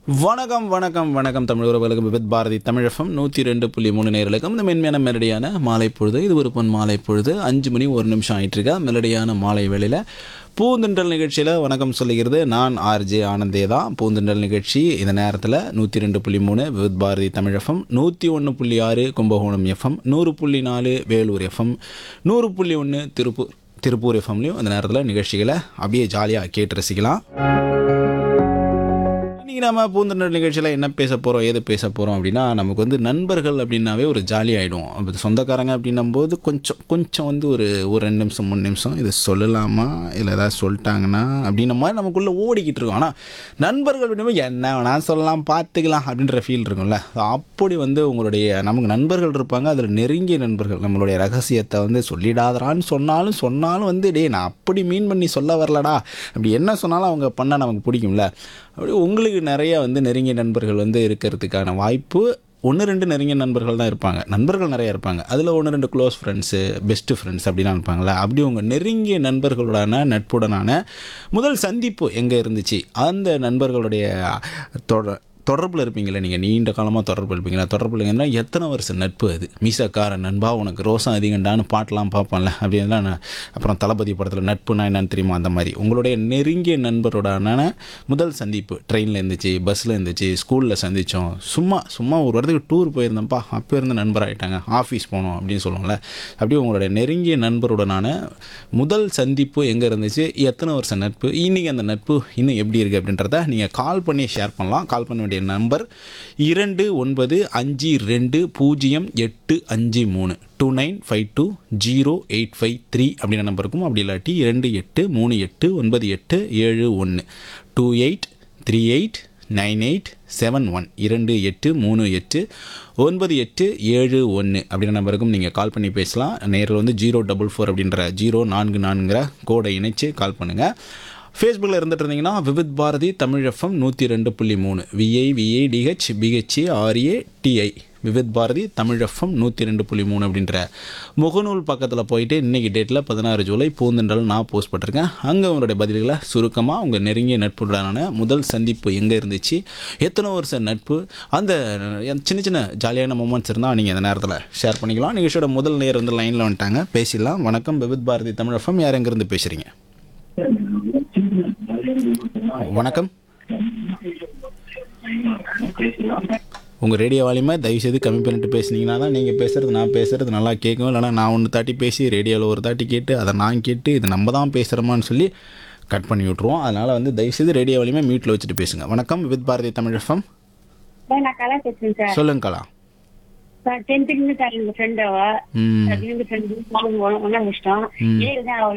வணக்கம் வணக்கம் வணக்கம் தமிழ் உறவுகளுக்கு வித் பாரதி தமிழகம் நூற்றி ரெண்டு புள்ளி மூணு நேர்களுக்கும் இந்த மென்மையான மெலடியான மாலை பொழுது இது ஒரு பொன் மாலை பொழுது அஞ்சு மணி ஒரு நிமிஷம் ஆயிட்டு இருக்கா மெலடியான மாலை வேளையில் பூந்தென்றல் நிகழ்ச்சியில் வணக்கம் சொல்லுகிறது நான் ஆர்ஜே ஆனந்தே தான் பூந்தென்றல் நிகழ்ச்சி இந்த நேரத்தில் நூற்றி ரெண்டு புள்ளி மூணு வித் பாரதி தமிழகம் நூற்றி ஒன்று புள்ளி ஆறு கும்பகோணம் எஃப்எம் நூறு புள்ளி நாலு வேலூர் எஃப்எம் நூறு புள்ளி ஒன்று திருப்பூர் திருப்பூர் எஃப்எம்லையும் இந்த நேரத்தில் நிகழ்ச்சிகளை அப்படியே ஜாலியாக கேட்டு ரசிக்கலாம் இன்றைக்கி நம்ம பூந்தொண்டர் நிகழ்ச்சியில் என்ன பேச போகிறோம் ஏது பேச போகிறோம் அப்படின்னா நமக்கு வந்து நண்பர்கள் அப்படின்னாவே ஒரு ஜாலி ஆகிடும் அப்போ சொந்தக்காரங்க அப்படின்னும் போது கொஞ்சம் கொஞ்சம் வந்து ஒரு ஒரு ரெண்டு நிமிஷம் மூணு நிமிஷம் இது சொல்லலாமா இல்லை ஏதாவது சொல்லிட்டாங்கன்னா அப்படின்ன மாதிரி நமக்குள்ளே ஓடிக்கிட்டு இருக்கோம் ஆனால் நண்பர்கள் அப்படின்னா என்ன வேணால் சொல்லலாம் பார்த்துக்கலாம் அப்படின்ற ஃபீல் இருக்கும்ல அப்படி வந்து உங்களுடைய நமக்கு நண்பர்கள் இருப்பாங்க அதில் நெருங்கிய நண்பர்கள் நம்மளுடைய ரகசியத்தை வந்து சொல்லிடாதரான்னு சொன்னாலும் சொன்னாலும் வந்து டேய் நான் அப்படி மீன் பண்ணி சொல்ல வரலடா அப்படி என்ன சொன்னாலும் அவங்க பண்ணால் நமக்கு பிடிக்கும்ல அப்படி உங்களுக்கு நிறைய வந்து நெருங்கிய நண்பர்கள் வந்து இருக்கிறதுக்கான வாய்ப்பு ஒன்று ரெண்டு நெருங்கிய நண்பர்கள் தான் இருப்பாங்க நண்பர்கள் நிறைய இருப்பாங்க அதில் ஒன்று ரெண்டு க்ளோஸ் ஃப்ரெண்ட்ஸு பெஸ்ட்டு ஃப்ரெண்ட்ஸ் அப்படிலாம் இருப்பாங்களே அப்படி உங்கள் நெருங்கிய நண்பர்களுடான நட்புடனான முதல் சந்திப்பு எங்கே இருந்துச்சு அந்த நண்பர்களுடைய தொட தொடர்பில் இருப்பீங்களே நீங்கள் நீண்ட காலமாக தொடர்பு இருப்பீங்களா தொடர்பில் இருந்தீங்கன்னா எத்தனை வருஷம் நட்பு அது மீசக்கார நண்பா உனக்கு ரோசம் அதிகண்டான்னு பாட்டெலாம் பார்ப்பேன்ல அப்படின்லாம் நான் அப்புறம் தளபதி படத்தில் நட்புனா என்னன்னு தெரியுமா அந்த மாதிரி உங்களுடைய நெருங்கிய நண்பரோடான முதல் சந்திப்பு ட்ரெயினில் இருந்துச்சு பஸ்ஸில் இருந்துச்சு ஸ்கூலில் சந்தித்தோம் சும்மா சும்மா ஒரு இடத்துக்கு டூர் போயிருந்தேன்ப்பா அப்போ இருந்து நண்பராகிட்டாங்க ஆஃபீஸ் போனோம் அப்படின்னு சொல்லுவோம்ல அப்படியே உங்களுடைய நெருங்கிய நண்பருடனான முதல் சந்திப்பு எங்கே இருந்துச்சு எத்தனை வருஷம் நட்பு இன்றைக்கி அந்த நட்பு இன்னும் எப்படி இருக்குது அப்படின்றத நீங்கள் கால் பண்ணி ஷேர் பண்ணலாம் கால் பண்ண வேண்டிய நம்பர் இரண்டு ஒன்பது அஞ்சு ரெண்டு பூஜ்ஜியம் எட்டு அஞ்சு மூணு two nine five two zero eight five three அப்படின்ற நம்பருக்கும் அப்படி இல்லாட்டி இரண்டு எட்டு மூணு எட்டு ஒன்பது எட்டு ஏழு ஒன்று two eight three eight nine eight seven one இரண்டு எட்டு மூணு எட்டு ஒன்பது எட்டு ஏழு ஒன்று அப்படின்ற நம்பருக்கும் நீங்கள் கால் பண்ணி பேசலாம் நேரில் வந்து ஜீரோ டபுள் ஃபோர் அப்படின்ற ஜீரோ நான்கு நான்குங்கிற கோடை இணைச்சு கால் பண்ணுங்கள் ஃபேஸ்புக்கில் இருந்துட்டு இருந்தீங்கன்னா விவித் பாரதி தமிழ் எஃப்எம் நூற்றி ரெண்டு புள்ளி மூணு V I V I D H B H A R A T I Vividh Bharati Tamil F M நூற்றி ரெண்டு புள்ளி மூணு அப்படின்ற முகநூல் பக்கத்தில் போயிட்டு இன்றைக்கி டேட்டில் பதினாறு ஜூலை பூந்தென்றல் நான் போஸ்ட் பண்ணிருக்கேன் அங்கே உங்களுடைய பதில்களை சுருக்கமாக உங்கள் நெருங்கிய நட்புடனான முதல் சந்திப்பு எங்கே இருந்துச்சு எத்தனை வருஷம் நட்பு அந்த சின்ன சின்ன ஜாலியான மூமெண்ட்ஸ் இருந்தால் நீங்கள் அந்த நேரத்தில் ஷேர் பண்ணிக்கலாம் நிகழ்ச்சியோட முதல் நேர் வந்து லைனில் வந்துட்டாங்க பேசிடலாம் வணக்கம் விவித் பாரதி தமிழ் எஃப்எம் யார் எங்கேருந்து பேசுகிறீங்க வணக்கம் உங்கள் ரேடியோ வால்யூமை தயவுசெய்து கம்மி பண்ணிட்டு பேசுனீங்கன்னா தான் நீங்கள் பேசுகிறது நான் பேசுகிறது நல்லா கேட்கும் இல்லைனா நான் ஒன்று தாட்டி பேசி ரேடியோவில் ஒரு தாட்டி கேட்டு அதை நான் கேட்டு இது நம்ம தான் பேசுகிறோமான்னு சொல்லி கட் பண்ணி விட்ருவோம் அதனால் வந்து தயவுசெய்து ரேடியோ வால்யூமை மியூட்டில் வச்சுட்டு பேசுங்க வணக்கம் வித் பாரதி தமிழ் எஃப்எம் சார் நான் கலா பேசுறேன் சார் சொல்லுங்க கலா சார் டென்த்துக்கு சார் எங்க ஃப்ரெண்ட் அவ ம் அதுலேருந்து ஃப்ரெண்டு ஒன்றா முடிச்சிட்டோம் ம். ஏழு தான் அவளை